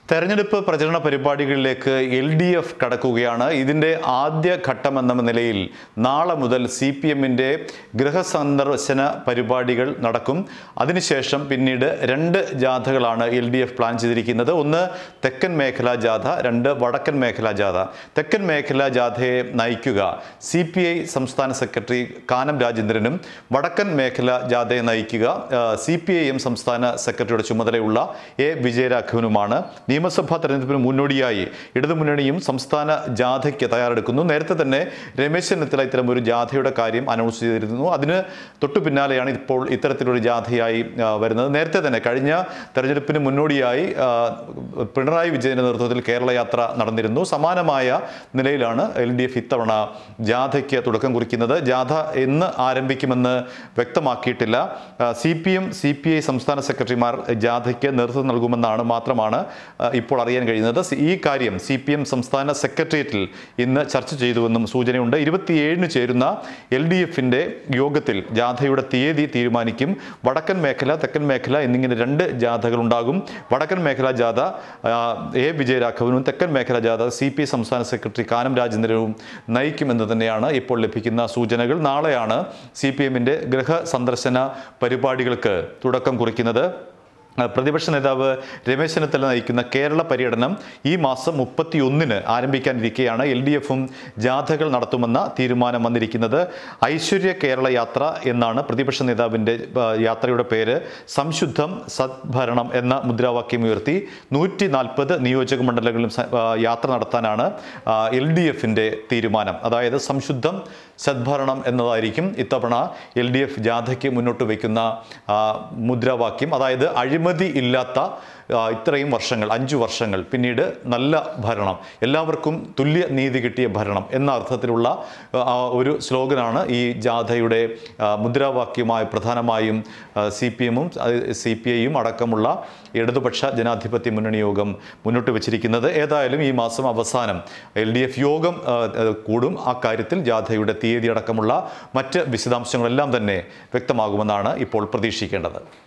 തെരഞ്ഞെടുപ്പ് പ്രചരണ പരിപാടികളിലേക്ക് L D F കടക്കുകയാണ് ഇതിൻ്റെ ആദ്യ ഘട്ടമെന്ന നിലയിൽ നാളെ മുതൽ സി പി എമ്മിൻ്റെ ഗൃഹസന്ദർശന പരിപാടികൾ നടക്കും അതിനുശേഷം പിന്നീട് രണ്ട് ജാഥകളാണ് എൽ ഡി എഫ് പ്ലാൻ ചെയ്തിരിക്കുന്നത് ഒന്ന് തെക്കൻ മേഖലാ ജാഥ രണ്ട് വടക്കൻ മേഖലാ ജാഥ തെക്കൻ മേഖലാ ജാഥയെ നയിക്കുക സി പി ഐ സംസ്ഥാന സെക്രട്ടറി കാനം രാജേന്ദ്രനും വടക്കൻ മേഖല ജാഥയെ നയിക്കുക സി പി ഐ എം സംസ്ഥാന സെക്രട്ടറിയുടെ ചുമതലയുള്ള എ വിജയരാഘവനുമാണ് നിയമസഭാ തെരഞ്ഞെടുപ്പിന് മുന്നോടിയായി ഇടതുമുന്നണിയും സംസ്ഥാന ജാഥയ്ക്ക് തയ്യാറെടുക്കുന്നു നേരത്തെ തന്നെ രമേശ് ചെന്നിത്തല ഇത്തരം ഒരു ജാഥയുടെ കാര്യം അനൗൺസ് ചെയ്തിരുന്നു അതിന് തൊട്ടു പിന്നാലെയാണ് ഇപ്പോൾ ഇത്തരത്തിലൊരു ജാഥയായി ആ, വരുന്നത് നേരത്തെ തന്നെ കഴിഞ്ഞ തെരഞ്ഞെടുപ്പിന് മുന്നോടിയായി ആ, പിണറായി വിജയന്റെ നേതൃത്വത്തിൽ കേരള യാത്ര നടന്നിരുന്നു സമാനമായ നിലയിലാണ് എൽ ഡി എഫ് ഇത്തവണ ജാഥയ്ക്ക് തുടക്കം കുറിക്കുന്നത് ജാഥ എന്ന് ആരംഭിക്കുമെന്ന് വ്യക്തമാക്കിയിട്ടില്ല C P M C P I സംസ്ഥാന സെക്രട്ടറിമാർ ജാഥയ്ക്ക് നേതൃത്വം നൽകുമെന്നാണ് മാത്രമാണ് ആ, ഇപ്പോൾ അറിയാൻ കഴിയുന്നത് സി- ഈ കാര്യം സി പി എം സംസ്ഥാന സെക്രട്ടേറിയറ്റിൽ ഇന്ന് ചർച്ച ചെയ്തുവെന്നും സൂചനയുണ്ട് ഇരുപത്തിയേഴിന് ചേരുന്ന എൽ ഡി എഫിൻ്റെ യോഗത്തിൽ ജാഥയുടെ തീയതി തീരുമാനിക്കും വടക്കൻ മേഖല തെക്കൻ മേഖല എന്നിങ്ങനെ രണ്ട് ജാഥകളുണ്ടാകും വടക്കൻ മേഖല ജാഥ ആ, എ വിജയരാഘവനും തെക്കൻ മേഖല ജാഥ സി പി സംസ്ഥാന സെക്രട്ടറി കാനം രാജേന്ദ്രനും നയിക്കുമെന്ന് തന്നെയാണ് ഇപ്പോൾ ലഭിക്കുന്ന സൂചനകൾ നാളെയാണ് സി പി എമ്മിൻ്റെ ഗൃഹ സന്ദർശന പരിപാടികൾക്ക് തുടക്കം കുറിക്കുന്നത് ആ, പ്രതിപക്ഷ നേതാവ് രമേശ് ചെന്നിത്തല നയിക്കുന്ന കേരള പര്യടനം ഈ മാസം മുപ്പത്തി ഒന്നിന് ആരംഭിക്കാനിരിക്കെയാണ് എൽ ഡി എഫും ജാഥകൾ നടത്തുമെന്ന തീരുമാനം വന്നിരിക്കുന്നത് ഐശ്വര്യ കേരള യാത്ര എന്നാണ് പ്രതിപക്ഷ നേതാവിൻ്റെ ആ, യാത്രയുടെ പേര് സംശുദ്ധം സദ്ഭരണം എന്ന മുദ്രാവാക്യം ഉയർത്തി നൂറ്റി നാൽപ്പത് നിയോജക മണ്ഡലങ്ങളിലും സ- ആ, യാത്ര നടത്താനാണ് എൽ ഡി എഫിൻ്റെ തീരുമാനം അതായത് സംശുദ്ധം സദ്ഭരണം എന്നതായിരിക്കും ഇത്തവണ എൽ ഡി എഫ് ജാഥയ്ക്ക് മുന്നോട്ട് വയ്ക്കുന്ന ആ, മുദ്രാവാക്യം അതായത് അഴിമതി ഇല്ലാത്ത ആ, ഇത്രയും വർഷങ്ങൾ അഞ്ചു വർഷങ്ങൾ പിന്നീട് നല്ല ഭരണം എല്ലാവർക്കും തുല്യ നീതി കിട്ടിയ ഭരണം എന്ന അർത്ഥത്തിലുള്ള ആ, ഒരു സ്ലോഗനാണ് ഈ ജാഥയുടെ ആ, മുദ്രാവാക്യമായി പ്രധാനമായും സി പി എമ്മും സി പി ഐയും അടക്കമുള്ള ഇടതുപക്ഷ ജനാധിപത്യ മുന്നണി യോഗം മുന്നോട്ട് വെച്ചിരിക്കുന്നത് ഏതായാലും ഈ മാസം അവസാനം എൽ ഡി എഫ് യോഗം ആ, ആ, കൂടും ആ കാര്യത്തിൽ ജാഥയുടെ തീയതി അടക്കമുള്ള മറ്റ് വിശദാംശങ്ങളെല്ലാം തന്നെ വ്യക്തമാകുമെന്നാണ് ഇപ്പോൾ പ്രതീക്ഷിക്കേണ്ടത്